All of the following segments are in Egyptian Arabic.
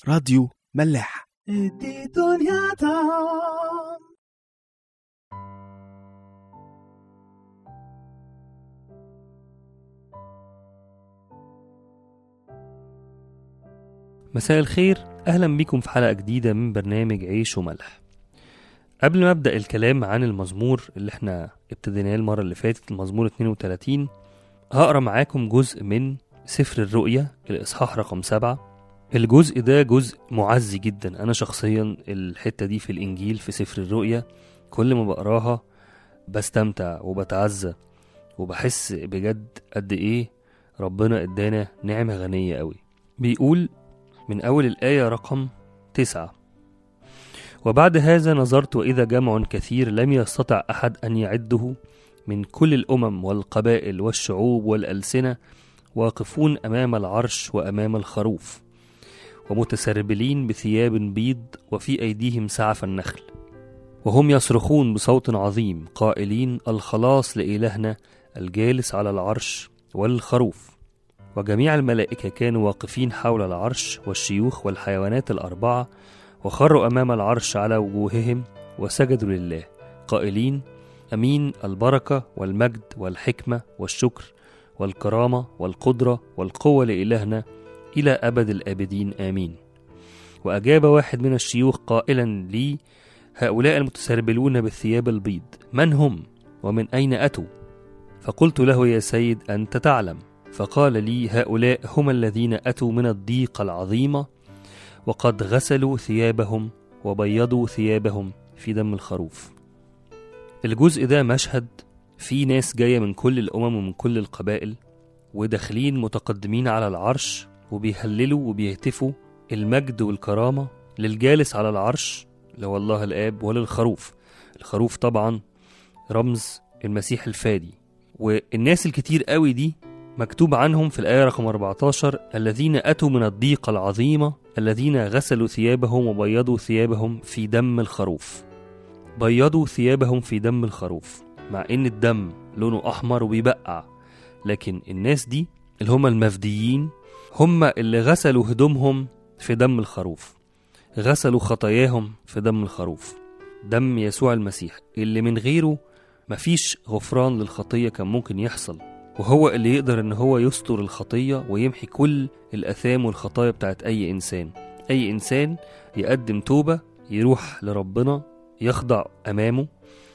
راديو ملاح ادي دنيا طعم مساء الخير أهلا بكم في حلقة جديدة من برنامج عيش وملح قبل ما أبدأ الكلام عن المزمور اللي احنا ابتديناه المرة اللي فاتت المزمور 32 هقرا معاكم جزء من سفر الرؤيا الإصحاح رقم سبعة الجزء ده جزء معزي جدا أنا شخصيا الحتة دي في الإنجيل في سفر الرؤيا كل ما بقراها بستمتع وبتعزى وبحس بجد قد إيه ربنا إدانا نعمة غنية قوي بيقول من أول الآية رقم تسعة وبعد هذا نظرت وإذا جمع كثير لم يستطع أحد أن يعده من كل الأمم والقبائل والشعوب والألسنة واقفون أمام العرش وأمام الخروف ومتسربلين بثياب بيض وفي أيديهم سعف النخل وهم يصرخون بصوت عظيم قائلين الخلاص لإلهنا الجالس على العرش والخروف وجميع الملائكة كانوا واقفين حول العرش والشيوخ والحيوانات الأربعة وخروا أمام العرش على وجوههم وسجدوا لله قائلين أمين البركة والمجد والحكمة والشكر والكرامة والقدرة والقوة لإلهنا إلى أبد الآبدين آمين وأجاب واحد من الشيوخ قائلا لي هؤلاء المتسربلون بالثياب البيض من هم ومن أين أتوا فقلت له يا سيد أنت تعلم فقال لي هؤلاء هم الذين أتوا من الضيقة العظيمة وقد غسلوا ثيابهم وبيضوا ثيابهم في دم الخروف الجزء ده مشهد فيه ناس جاية من كل الأمم ومن كل القبائل وداخلين متقدمين على العرش وبيهللوا وبيهتفوا المجد والكرامة للجالس على العرش اللي هو الله الآب وللخروف الخروف طبعا رمز المسيح الفادي والناس الكتير قوي دي مكتوب عنهم في الآية رقم 14 الذين أتوا من الضيقة العظيمة الذين غسلوا ثيابهم وبيضوا ثيابهم في دم الخروف بيضوا ثيابهم في دم الخروف مع إن الدم لونه أحمر وبيبقع لكن الناس دي اللي هم المفديين هم اللي غسلوا هدومهم في دم الخروف غسلوا خطاياهم في دم الخروف دم يسوع المسيح اللي من غيره مفيش غفران للخطية كان ممكن يحصل وهو اللي يقدر ان هو يستر الخطية ويمحي كل الأثام والخطايا بتاعت أي إنسان أي إنسان يقدم توبة يروح لربنا يخضع أمامه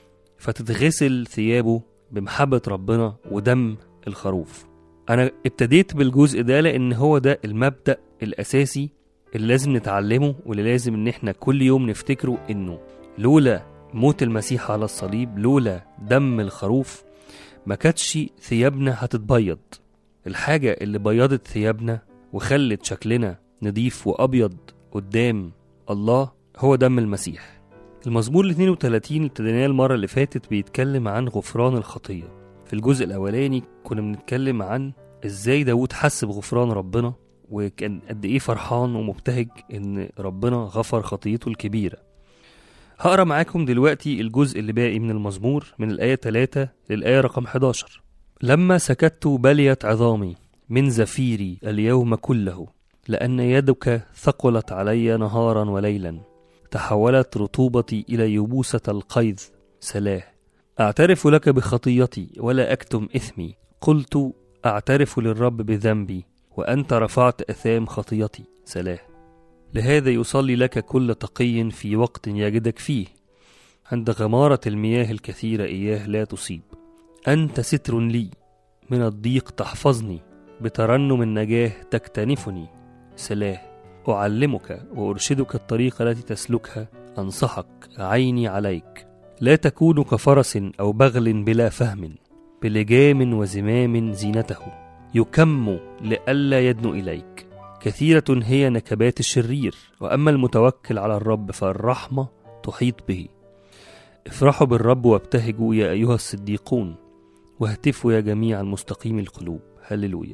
فتتغسل ثيابه بمحبة ربنا ودم الخروف أنا ابتديت بالجزء ده لأن هو ده المبدأ الأساسي اللي لازم نتعلمه واللي لازم إن احنا كل يوم نفتكره إنه لولا موت المسيح على الصليب لولا دم الخروف ما كانتش ثيابنا هتتبيض الحاجة اللي بيضت ثيابنا وخلت شكلنا نضيف وأبيض قدام الله هو دم المسيح المزمور ال 32 اللي ابتديناه المرة اللي فاتت بيتكلم عن غفران الخطية في الجزء الأولاني كنا بنتكلم عن ازاي داود حس بغفران ربنا وكان قد ايه فرحان ومبتهج ان ربنا غفر خطيته الكبيرة هقرا معاكم دلوقتي الجزء اللي باقي من المزمور من الآية 3 للآية رقم 11 لما سكت بليت عظامي من زفيري اليوم كله لأن يدك ثقلت علي نهارا وليلا تحولت رطوبتي إلى يبوسة القيظ سلاه أعترف لك بخطيتي ولا أكتم إثمي قلت أعترف للرب بذنبي وأنت رفعت أثام خطيتي سلاه لهذا يصلي لك كل تقي في وقت يجدك فيه عند غمارة المياه الكثيرة إياه لا تصيب أنت ستر لي من الضيق تحفظني بترنم النجاه تكتنفني سلاه أعلمك وأرشدك الطريق التي تسلكها أنصحك عيني عليك لا تكون كفرس أو بغل بلا فهم بلجام وزمام زينته يكم لئلا يدنو إليك كثيرة هي نكبات الشرير وأما المتوكل على الرب فالرحمة تحيط به افرحوا بالرب وابتهجوا يا أيها الصديقون واهتفوا يا جميع المستقيم القلوب هللويا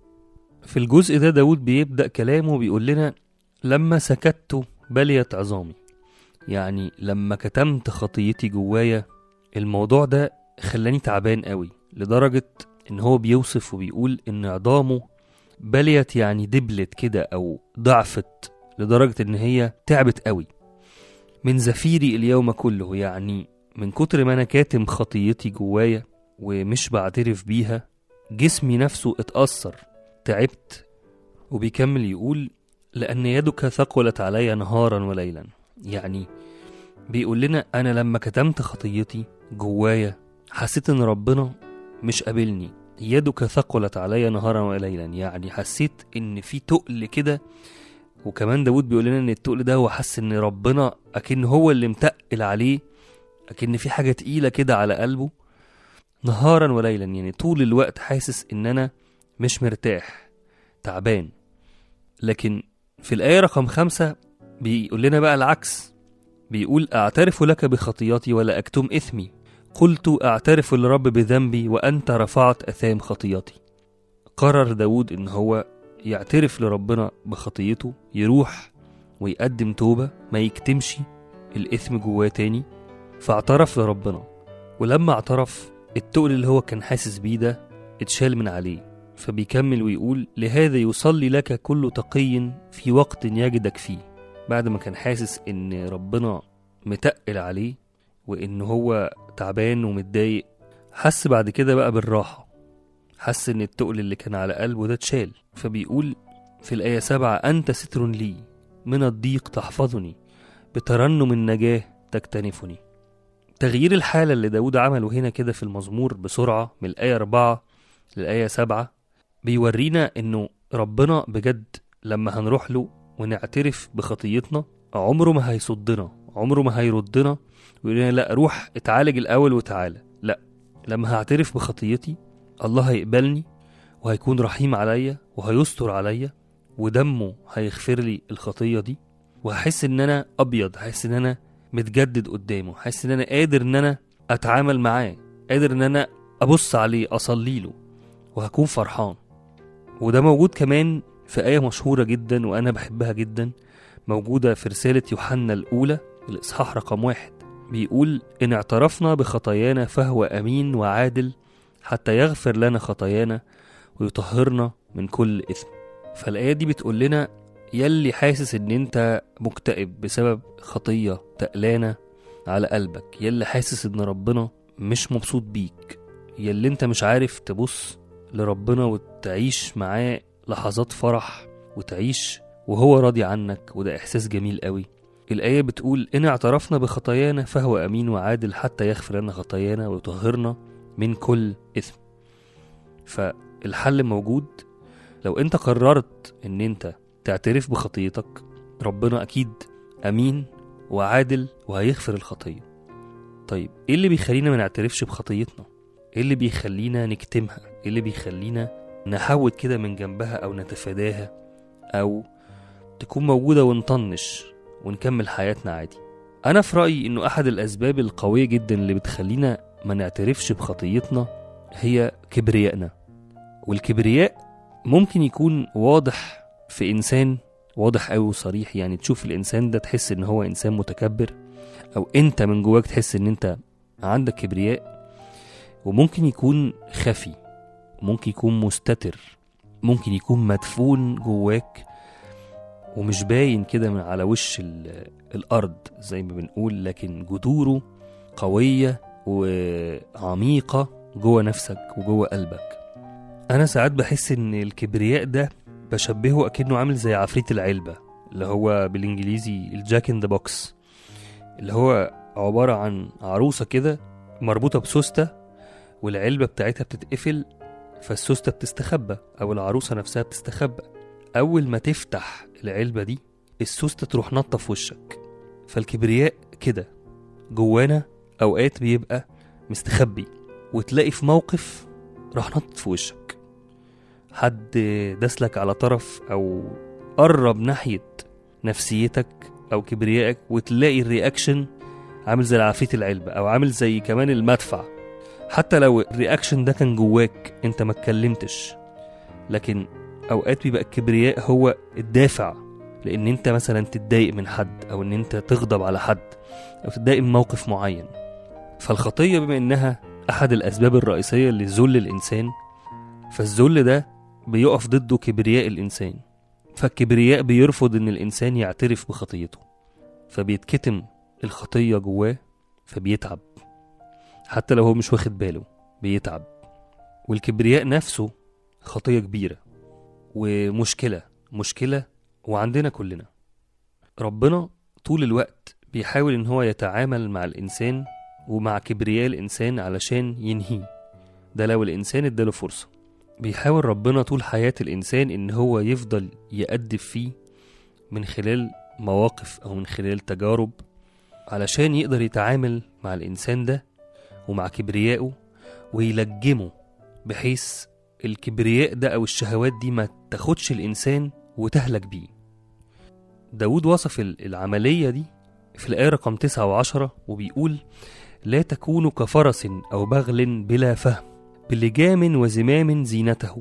في الجزء ده داود بيبدأ كلامه بيقول لنا لما سكت بليت عظامي يعني لما كتمت خطيتي جوايا الموضوع ده خلاني تعبان قوي لدرجة ان هو بيوصف وبيقول ان عظامه بليت يعني دبلت كده او ضعفت لدرجة إن هي تعبت قوي من زفيري اليوم كله يعني من كتر ما أنا كاتم خطيتي جوايا ومش بعترف بيها جسمي نفسه اتأثر تعبت وبيكمل يقول لأن يدك ثقلت علي نهارا وليلا يعني بيقول لنا أنا لما كتمت خطيتي جوايا حسيت إن ربنا مش قابلني يدك ثقلت علي نهارا وليلا يعني حسيت إن في تقل كده وكمان داود بيقول لنا إن التقل ده هو حس إن ربنا أكن هو اللي متقل عليه أكن في حاجة تقيلة كده على قلبه نهارا وليلا يعني طول الوقت حاسس إن أنا مش مرتاح تعبان لكن في الآية رقم خمسة بيقول لنا بقى العكس بيقول أعترف لك بخطياتي ولا أكتم إثمي قلت أعترف للرب بذنبي وأنت رفعت أثام خطياتي قرر داود إن هو يعترف لربنا بخطيته يروح ويقدم توبة ما يكتمش الإثم جواه تاني فاعترف لربنا ولما اعترف التقل اللي هو كان حاسس بيه ده اتشال من عليه فبيكمل ويقول لهذا يصلي لك كل تقي في وقت يجدك فيه بعد ما كان حاسس ان ربنا متقل عليه وان هو تعبان ومتضايق حس بعد كده بقى بالراحة حس ان التقل اللي كان على قلبه ده اتشال فبيقول في الآية سبعة أنت ستر لي من الضيق تحفظني بترنم النجاة تكتنفني تغيير الحالة اللي داود عمله هنا كده في المزمور بسرعة من الآية أربعة للآية سبعة بيورينا إنه ربنا بجد لما هنروح له ونعترف بخطيتنا عمره ما هيصدنا عمره ما هيردنا ويقول لنا لا روح اتعالج الأول وتعالى لا لما هعترف بخطيتي الله هيقبلني وهيكون رحيم عليا وهيستر عليا ودمه هيغفر لي الخطية دي وهحس ان انا ابيض هحس ان انا متجدد قدامه هحس ان انا قادر ان انا اتعامل معاه قادر ان انا ابص عليه اصلي له وهكون فرحان وده موجود كمان في آية مشهورة جدا وأنا بحبها جدا موجودة في رسالة يوحنا الأولى الإصحاح رقم واحد بيقول إن اعترفنا بخطايانا فهو أمين وعادل حتى يغفر لنا خطايانا ويطهرنا من كل إثم فالآية دي بتقول لنا يلي حاسس إن أنت مكتئب بسبب خطية تقلانة على قلبك يلي حاسس إن ربنا مش مبسوط بيك يلي أنت مش عارف تبص لربنا وتعيش معاه لحظات فرح وتعيش وهو راضي عنك وده إحساس جميل قوي الآية بتقول إن اعترفنا بخطايانا فهو أمين وعادل حتى يغفر لنا خطايانا ويطهرنا من كل إثم فالحل موجود لو أنت قررت إن أنت تعترف بخطيتك ربنا أكيد أمين وعادل وهيغفر الخطية طيب إيه اللي بيخلينا ما نعترفش بخطيتنا؟ إيه اللي بيخلينا نكتمها؟ إيه اللي بيخلينا نحود كده من جنبها أو نتفاداها أو تكون موجودة ونطنش ونكمل حياتنا عادي أنا في رأيي إنه أحد الأسباب القوية جدا اللي بتخلينا ما نعترفش بخطيتنا هي كبريائنا والكبرياء ممكن يكون واضح في إنسان واضح أوي وصريح يعني تشوف الإنسان ده تحس إن هو إنسان متكبر أو أنت من جواك تحس إن أنت عندك كبرياء وممكن يكون خفي ممكن يكون مستتر ممكن يكون مدفون جواك ومش باين كده من على وش ال- الأرض زي ما بنقول لكن جذوره قوية وعميقة جوه نفسك وجوه قلبك أنا ساعات بحس إن الكبرياء ده بشبهه أكنه عامل زي عفريت العلبة اللي هو بالإنجليزي الجاك إن ذا بوكس اللي هو عبارة عن عروسة كده مربوطة بسوستة والعلبة بتاعتها بتتقفل فالسوستة بتستخبى أو العروسة نفسها بتستخبى أول ما تفتح العلبة دي السوستة تروح نطة في وشك فالكبرياء كده جوانا أوقات بيبقى مستخبي وتلاقي في موقف راح نط في وشك حد داسلك على طرف أو قرب ناحية نفسيتك أو كبريائك وتلاقي الرياكشن عامل زي العفريت العلبة أو عامل زي كمان المدفع حتى لو الرياكشن ده كان جواك انت ما اتكلمتش لكن اوقات بيبقى الكبرياء هو الدافع لان انت مثلا تتضايق من حد او ان انت تغضب على حد او تتضايق من موقف معين فالخطية بما انها احد الاسباب الرئيسية لذل الانسان فالذل ده بيقف ضده كبرياء الانسان فالكبرياء بيرفض ان الانسان يعترف بخطيته فبيتكتم الخطية جواه فبيتعب حتى لو هو مش واخد باله بيتعب والكبرياء نفسه خطية كبيرة ومشكلة مشكلة وعندنا كلنا ربنا طول الوقت بيحاول ان هو يتعامل مع الانسان ومع كبرياء الانسان علشان ينهيه ده لو الانسان اداله فرصة بيحاول ربنا طول حياة الانسان ان هو يفضل يأدب فيه من خلال مواقف او من خلال تجارب علشان يقدر يتعامل مع الانسان ده ومع كبريائه ويلجمه بحيث الكبرياء ده او الشهوات دي ما تاخدش الانسان وتهلك بيه داود وصف ال- العملية دي في الآية رقم تسعة وعشرة وبيقول لا تكونوا كفرس أو بغل بلا فهم بلجام وزمام زينته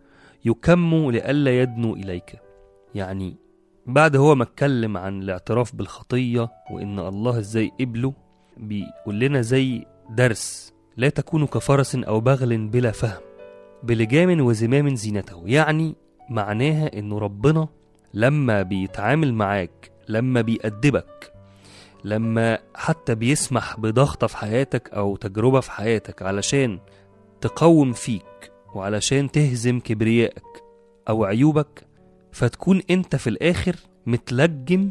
يكم لئلا يدنو إليك يعني بعد هو ما اتكلم عن الاعتراف بالخطية وإن الله إزاي قبله بيقول لنا زي درس لا تكونوا كفرس أو بغل بلا فهم بلجام وزمام زينته يعني معناها إنه ربنا لما بيتعامل معاك لما بيأدبك لما حتى بيسمح بضغطة في حياتك أو تجربة في حياتك علشان تقوم فيك وعلشان تهزم كبريائك أو عيوبك فتكون أنت في الآخر متلجم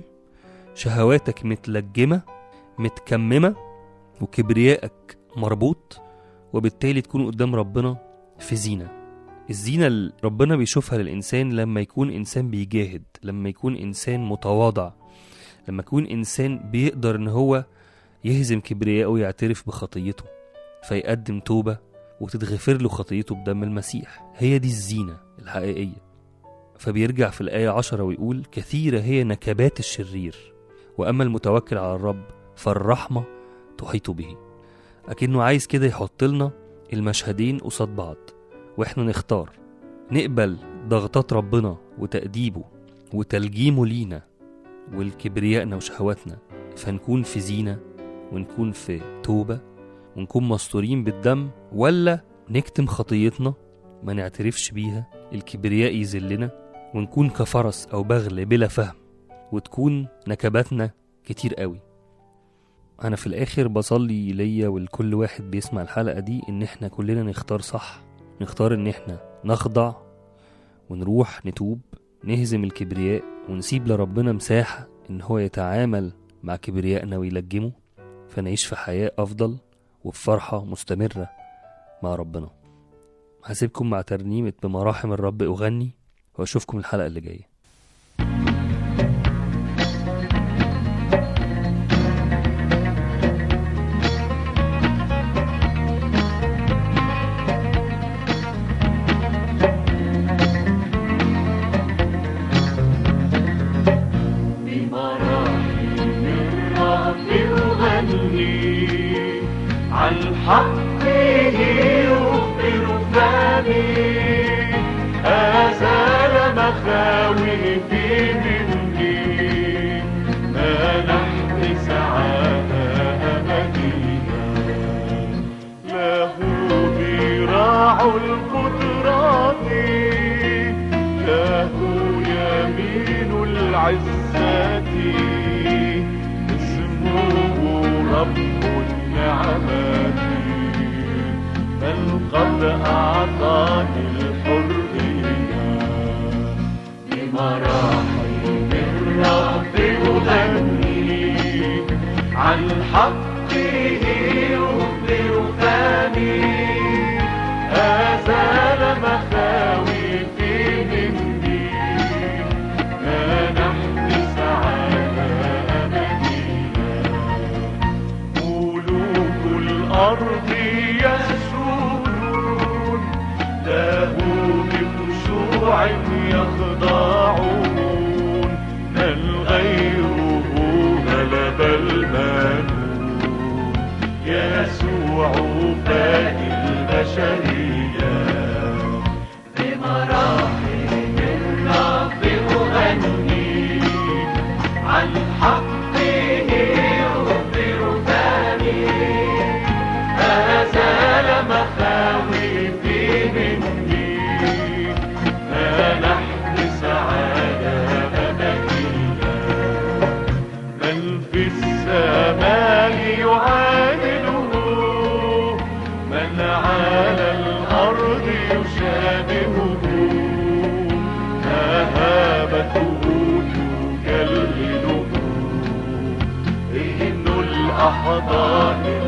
شهواتك متلجمة متكممة وكبريائك مربوط وبالتالي تكون قدام ربنا في زينة الزينة اللي ربنا بيشوفها للإنسان لما يكون إنسان بيجاهد لما يكون إنسان متواضع لما يكون إنسان بيقدر إن هو يهزم كبرياءه ويعترف بخطيته فيقدم توبة وتتغفر له خطيته بدم المسيح هي دي الزينة الحقيقية فبيرجع في الآية عشرة ويقول كثيرة هي نكبات الشرير وأما المتوكل على الرب فالرحمة تحيط به أكنه عايز كده يحط لنا المشهدين قصاد بعض واحنا نختار نقبل ضغطات ربنا وتأديبه وتلجيمه لينا والكبريائنا وشهواتنا فنكون في زينة ونكون في توبة ونكون مستورين بالدم ولا نكتم خطيتنا ما نعترفش بيها الكبرياء يذلنا ونكون كفرس أو بغل بلا فهم وتكون نكباتنا كتير قوي أنا في الآخر بصلي ليا ولكل واحد بيسمع الحلقة دي إن إحنا كلنا نختار صح نختار إن إحنا نخضع ونروح نتوب نهزم الكبرياء ونسيب لربنا مساحة إن هو يتعامل مع كبريائنا ويلجمه فنعيش في حياة أفضل وبفرحة مستمرة مع ربنا هسيبكم مع ترنيمة بمراحم الرب أغني وأشوفكم الحلقة اللي جاية بمراحم الرب أغني عن حقه يخبر فمي أزال مخاوفي مني منحت سعادة أبدية له ذراع القدرات له يمين العزة اسمه رب النعمات بل قد أعطاني الحرية بمراحم الرب أغني عن حقه يخبر فمي أزال مخاوفي مني منحت سعادة أبدية ملوك الأرض يسجدون له بخشوع يخضعون من غيره غلب المنون يسوع باقي البشرية بمراحم الرب أغني عن حقه يخبر فمي أزال مخاوفي مني منحت سعادة أحضان